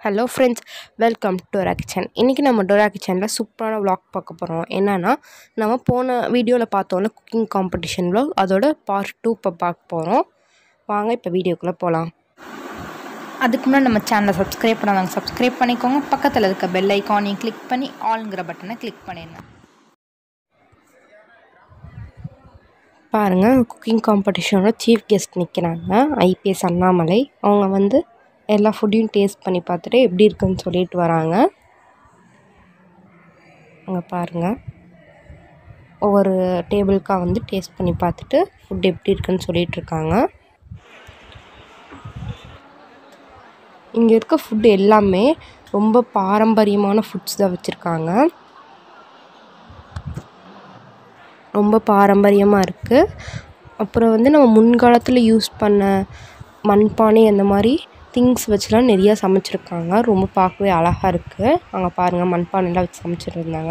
hello friends welcome to Dora kitchen இன்றைக்கி நம்ம Dora கிச்சனில் சூப்பரான vlog பார்க்க போகிறோம் என்னன்னா நம்ம போன வீடியோவில் பார்த்தோம்ல குக்கிங் காம்படிஷன் vlog அதோட பார்ட் டூ இப்போ பார்க்க போகிறோம் வாங்க இப்போ வீடியோக்குள்ளே போகலாம் அதுக்கு முன்னாடி நம்ம சேனலை சப்ஸ்கிரைப் பண்ணாதவங்க சப்ஸ்கிரைப் பண்ணிக்கோங்க பக்கத்தில் இருக்க பெல் ஐக்கானையும் கிளிக் பண்ணி ஆல்ங்கிற பட்டனை கிளிக் பண்ணிடுங்க பாருங்கள் குக்கிங் காம்படிஷனோட சீஃப் கெஸ்ட் நிற்கிறாங்க ஐபிஎஸ் அண்ணாமலை அவங்க வந்து எல்லா ஃபுட்டையும் டேஸ்ட் பண்ணி பார்த்துட்டு எப்படி இருக்குன்னு சொல்லிட்டு வராங்க அங்கே பாருங்கள் ஒவ்வொரு டேபிளுக்காக வந்து டேஸ்ட் பண்ணி பார்த்துட்டு ஃபுட் எப்படி இருக்குன்னு சொல்லிட்டு இருக்காங்க இங்கே இருக்க ஃபுட் எல்லாமே ரொம்ப பாரம்பரியமான ஃபுட்ஸ் தான் வச்சுருக்காங்க ரொம்ப பாரம்பரியமாக இருக்குது அப்புறம் வந்து நம்ம முன்காலத்தில் யூஸ் பண்ண மண்பானை அந்த மாதிரி திங்ஸ் வச்சுலாம் நிறையா சமைச்சிருக்காங்க ரொம்ப பார்க்கவே அழகாக இருக்குது அங்கே பாருங்கள் மண்பானைலாம் வச்சு சமைச்சிட்டு இருந்தாங்க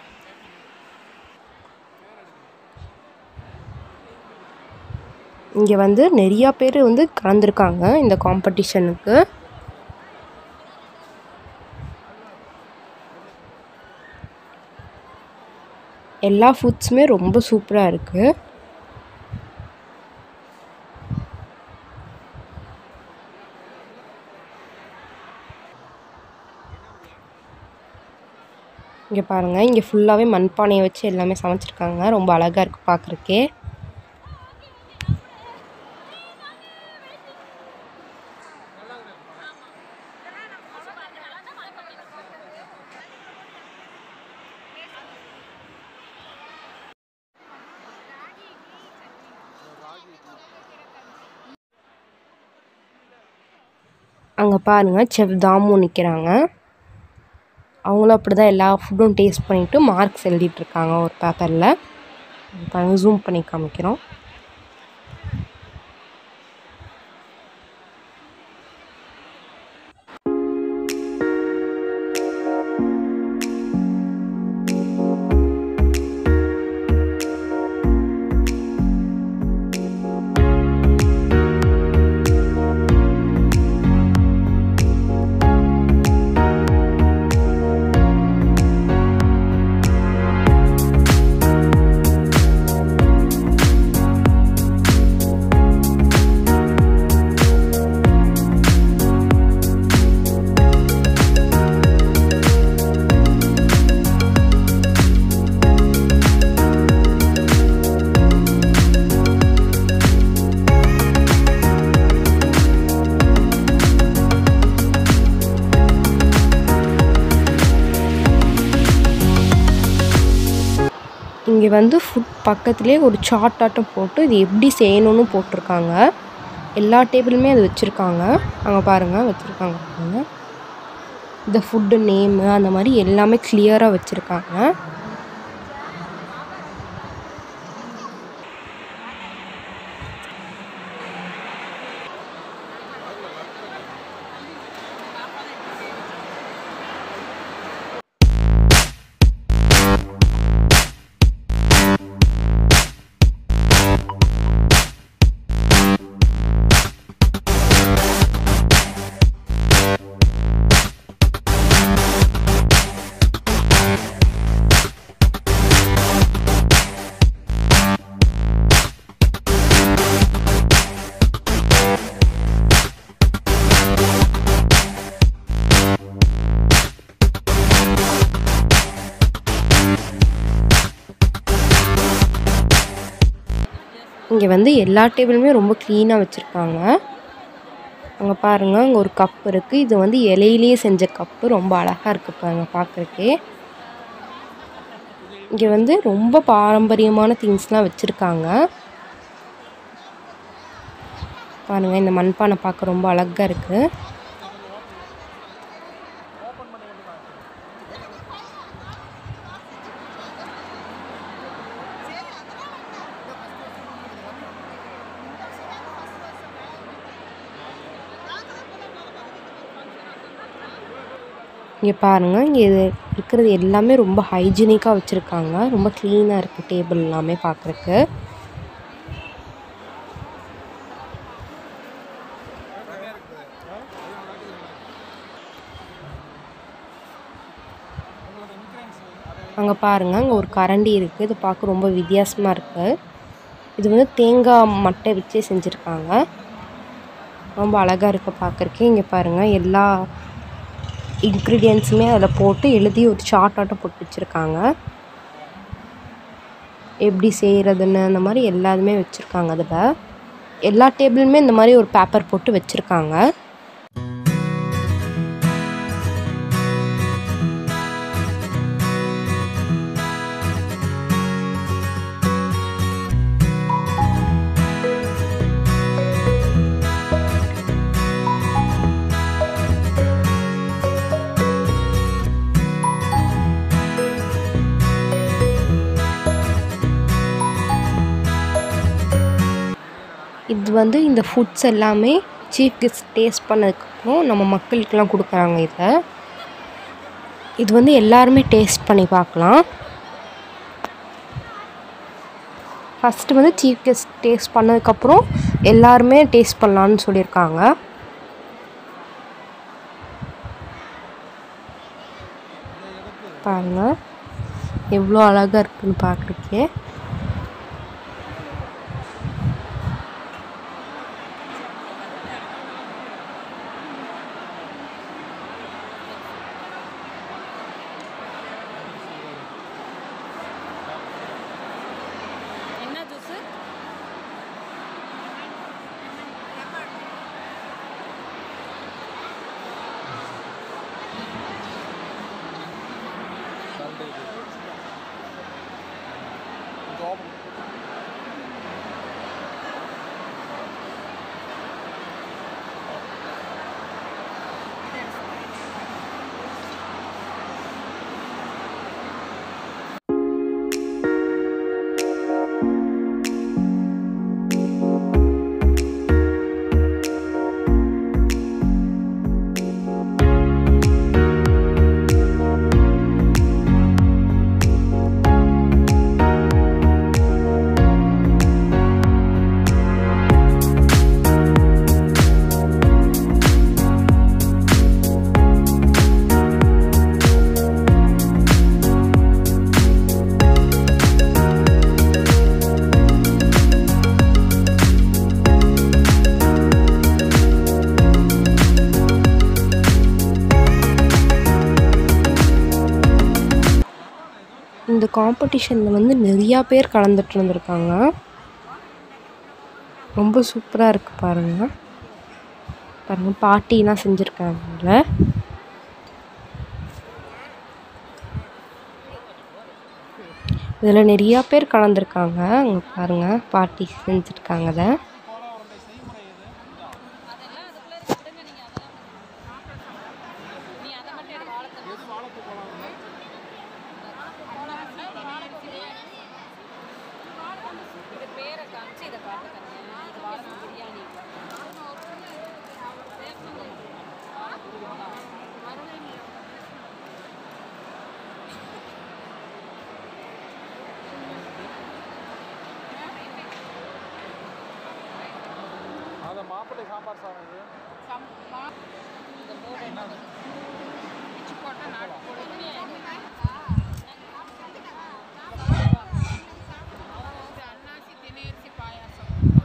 இங்கே வந்து நிறையா பேர் வந்து கலந்துருக்காங்க இந்த காம்படிஷனுக்கு எல்லா ஃபுட்ஸுமே ரொம்ப சூப்பராக இருக்குது இங்கே பாருங்கள் இங்கே ஃபுல்லாகவே மண்பானையை வச்சு எல்லாமே சமைச்சிருக்காங்க ரொம்ப அழகாக இருக்குது பார்க்குறக்கே அங்கே பாருங்கள் செஃப் தாமு நிற்கிறாங்க அவங்களும் அப்படி தான் எல்லா ஃபுட்டும் டேஸ்ட் பண்ணிவிட்டு மார்க்ஸ் எழுதிட்டுருக்காங்க ஒரு பேப்பரில் பாருங்க ஜூம் பண்ணி காமிக்கிறோம் இங்கே வந்து ஃபுட் பக்கத்துலேயே ஒரு சார்ட் ஆட்டம் போட்டு இது எப்படி செய்யணும்னு போட்டிருக்காங்க எல்லா டேபிளுமே அது வச்சுருக்காங்க அங்கே பாருங்கள் வச்சுருக்காங்க பாருங்க இந்த ஃபுட்டு நேமு அந்த மாதிரி எல்லாமே கிளியராக வச்சுருக்காங்க இங்கே வந்து எல்லா டேபிளுமே ரொம்ப க்ளீனாக வச்சுருக்காங்க அங்கே பாருங்கள் அங்கே ஒரு கப் இருக்குது இது வந்து இலையிலேயே செஞ்ச கப்பு ரொம்ப அழகாக இருக்குது பாருங்க பார்க்குறக்கே இங்கே வந்து ரொம்ப பாரம்பரியமான திங்ஸ்லாம் வச்சுருக்காங்க பாருங்கள் இந்த மண்பானை பார்க்க ரொம்ப அழகாக இருக்குது இங்கே பாருங்கள் இங்கே இது இருக்கிறது எல்லாமே ரொம்ப ஹைஜீனிக்காக வச்சுருக்காங்க ரொம்ப க்ளீனாக இருக்குது டேபிள் எல்லாமே பார்க்குறக்கு அங்கே பாருங்கள் அங்கே ஒரு கரண்டி இருக்குது இது பார்க்க ரொம்ப வித்தியாசமாக இருக்குது இது வந்து தேங்காய் மட்டை வச்சே செஞ்சுருக்காங்க ரொம்ப அழகாக இருக்குது பார்க்குறக்கே இங்கே பாருங்கள் எல்லா இன்க்ரீடியன்ஸுமே அதில் போட்டு எழுதி ஒரு சார்ட் ஆட்டம் போட்டு வச்சுருக்காங்க எப்படி செய்கிறதுன்னு அந்த மாதிரி எல்லாத்துமே வச்சுருக்காங்க அதில் எல்லா டேபிளுமே இந்த மாதிரி ஒரு பேப்பர் போட்டு வச்சுருக்காங்க இது வந்து இந்த ஃபுட்ஸ் எல்லாமே சீஃப் கெஸ்ட் டேஸ்ட் பண்ணதுக்கப்புறம் நம்ம மக்களுக்கெல்லாம் கொடுக்குறாங்க இதை இது வந்து எல்லாருமே டேஸ்ட் பண்ணி பார்க்கலாம் ஃபஸ்ட்டு வந்து சீஃப் கெஸ்ட் டேஸ்ட் பண்ணதுக்கப்புறம் எல்லாருமே டேஸ்ட் பண்ணலான்னு சொல்லியிருக்காங்க பாருங்கள் எவ்வளோ அழகாக இருக்குன்னு பார்க்குறக்கே என்ன ஜூஸு இந்த காம்படிஷனில் வந்து நிறையா பேர் கலந்துட்டு இருந்திருக்காங்க ரொம்ப சூப்பராக இருக்குது பாருங்கள் பாருங்கள் பாட்டிலாம் செஞ்சுருக்காங்க இதில் இதில் நிறையா பேர் கலந்துருக்காங்க அங்கே பாருங்கள் பாட்டி செஞ்சுருக்காங்க அதை நீ அதை மட்டும் எடுத்து வாழைத்தண்டு இது பேரை காமிச்சு இதை காட்டு கண்ணு இது வாழைத்தண்டு பிரியாணி அது மாப்பிள்ளை சாம்பார் சாதம் இது இந்த போர்டு என்ன பிச்சு போட்டால் நாட்டு போடுங்க அன்னாசி திணையரிசி பாயாசம்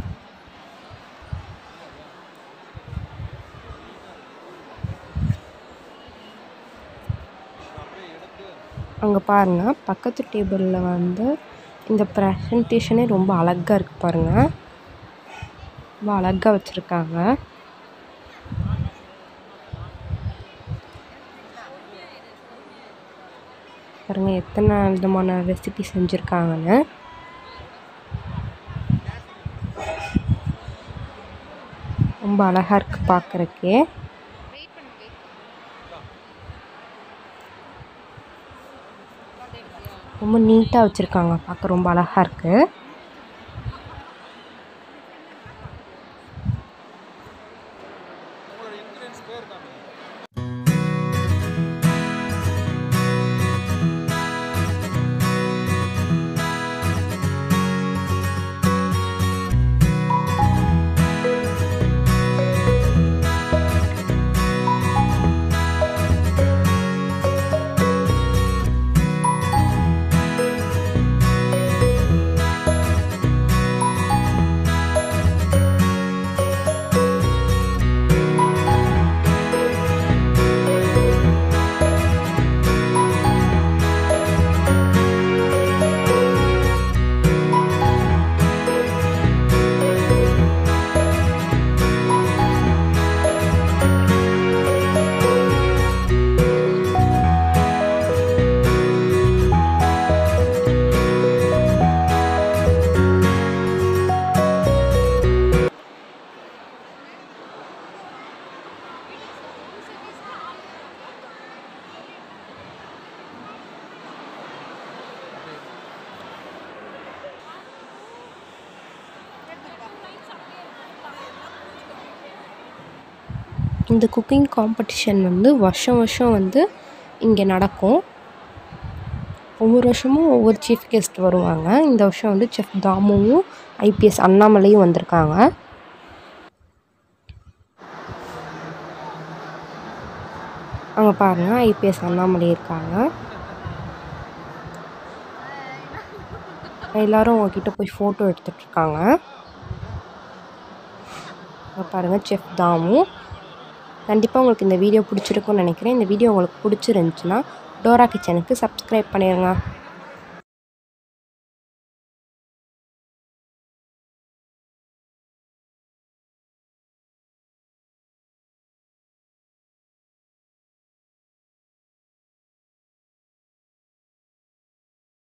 அங்கே பாருங்கள் பக்கத்து டேபிளில் வந்து இந்த ப்ரெசன்டேஷனே ரொம்ப அழகாக இருக்குது பாருங்கள் ரொம்ப அழகாக வச்சுருக்காங்க பாருங்கள் எத்தனை விதமான ரெசிபி செஞ்சுருக்காங்கன்னு ரொம்ப அழகாக இருக்குது பார்க்குறக்கே ரொம்ப நீட்டாக வச்சுருக்காங்க பார்க்க ரொம்ப அழகாக இருக்குது உங்களோட இன்க்ரீடியன்ஸ் பேர் காமி பாருங்கள் இந்த குக்கிங் காம்படிஷன் வந்து வருஷம் வருஷம் வந்து இங்கே நடக்கும் ஒவ்வொரு வருஷமும் ஒவ்வொரு சீஃப் கெஸ்ட் வருவாங்க இந்த வருஷம் வந்து செஃப் தாமுவும் ஐபிஎஸ் அண்ணாமலையும் வந்திருக்காங்க அங்கே பாருங்கள் ஐபிஎஸ் அண்ணாமலை இருக்காங்க எல்லாரும் உங்ககிட்ட போய் ஃபோட்டோ எடுத்துட்டு இருக்காங்க அங்கே பாருங்கள் செஃப் தாமு கண்டிப்பாக உங்களுக்கு இந்த வீடியோ பிடிச்சிருக்கும்னு நினைக்கிறேன் இந்த வீடியோ உங்களுக்கு பிடிச்சிருந்துச்சுன்னா டோரா கிச்சனுக்கு சப்ஸ்கிரைப் பண்ணிடுங்க